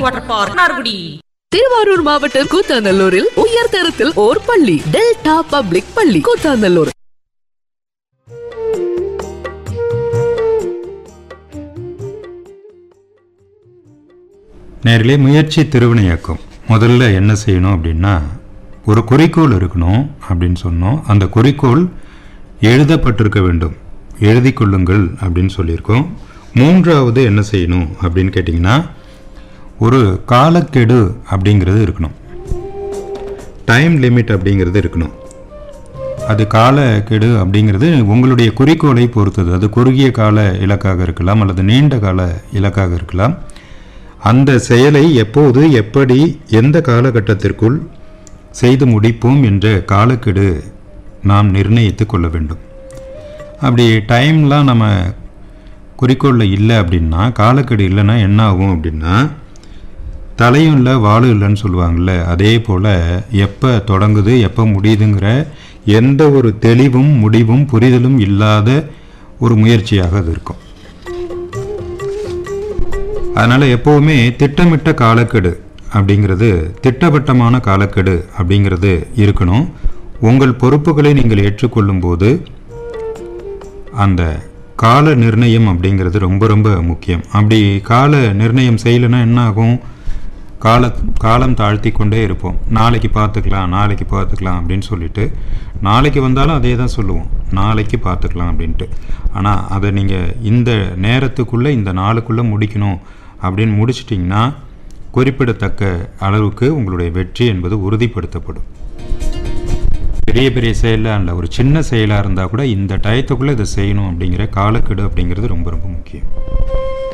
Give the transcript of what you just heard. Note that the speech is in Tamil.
வாட்டர் பார்க் நார்குடி திருவாரூர் மாவட்டம் கூத்தாநல்லூரில் உயர் தரத்தில் ஓர் பள்ளி டெல்டா பப்ளிக் பள்ளி கூத்தாநல்லூர் நேரிலே முயற்சி திருவினையாக்கும் முதல்ல என்ன செய்யணும் அப்படின்னா ஒரு குறிக்கோள் இருக்கணும் அப்படின்னு சொன்னோம் அந்த குறிக்கோள் எழுதப்பட்டிருக்க வேண்டும் எழுதி கொள்ளுங்கள் அப்படின்னு சொல்லியிருக்கோம் மூன்றாவது என்ன செய்யணும் அப்படின்னு கேட்டிங்கன்னா ஒரு காலக்கெடு அப்படிங்கிறது இருக்கணும் டைம் லிமிட் அப்படிங்கிறது இருக்கணும் அது காலக்கெடு அப்படிங்கிறது உங்களுடைய குறிக்கோளை பொறுத்தது அது குறுகிய கால இலக்காக இருக்கலாம் அல்லது நீண்ட கால இலக்காக இருக்கலாம் அந்த செயலை எப்போது எப்படி எந்த காலகட்டத்திற்குள் செய்து முடிப்போம் என்ற காலக்கெடு நாம் நிர்ணயித்து கொள்ள வேண்டும் அப்படி டைம்லாம் நம்ம குறிக்கோளில் இல்லை அப்படின்னா காலக்கெடு இல்லைன்னா என்ன ஆகும் அப்படின்னா தலையும் இல்லை வாழும் இல்லைன்னு சொல்லுவாங்கள்ல அதே போல் எப்போ தொடங்குது எப்போ முடியுதுங்கிற எந்த ஒரு தெளிவும் முடிவும் புரிதலும் இல்லாத ஒரு முயற்சியாக அது இருக்கும் அதனால் எப்போவுமே திட்டமிட்ட காலக்கெடு அப்படிங்கிறது திட்டவட்டமான காலக்கெடு அப்படிங்கிறது இருக்கணும் உங்கள் பொறுப்புகளை நீங்கள் ஏற்றுக்கொள்ளும் போது அந்த கால நிர்ணயம் அப்படிங்கிறது ரொம்ப ரொம்ப முக்கியம் அப்படி கால நிர்ணயம் செய்யலைன்னா என்ன ஆகும் கால காலம் தாழ்த்தி கொண்டே இருப்போம் நாளைக்கு பார்த்துக்கலாம் நாளைக்கு பார்த்துக்கலாம் அப்படின்னு சொல்லிட்டு நாளைக்கு வந்தாலும் அதே தான் சொல்லுவோம் நாளைக்கு பார்த்துக்கலாம் அப்படின்ட்டு ஆனால் அதை நீங்கள் இந்த நேரத்துக்குள்ளே இந்த நாளுக்குள்ளே முடிக்கணும் அப்படின்னு முடிச்சிட்டிங்கன்னா குறிப்பிடத்தக்க அளவுக்கு உங்களுடைய வெற்றி என்பது உறுதிப்படுத்தப்படும் பெரிய பெரிய செயலாக இல்லை ஒரு சின்ன செயலாக இருந்தால் கூட இந்த டயத்துக்குள்ளே இதை செய்யணும் அப்படிங்கிற காலக்கெடு அப்படிங்கிறது ரொம்ப ரொம்ப முக்கியம்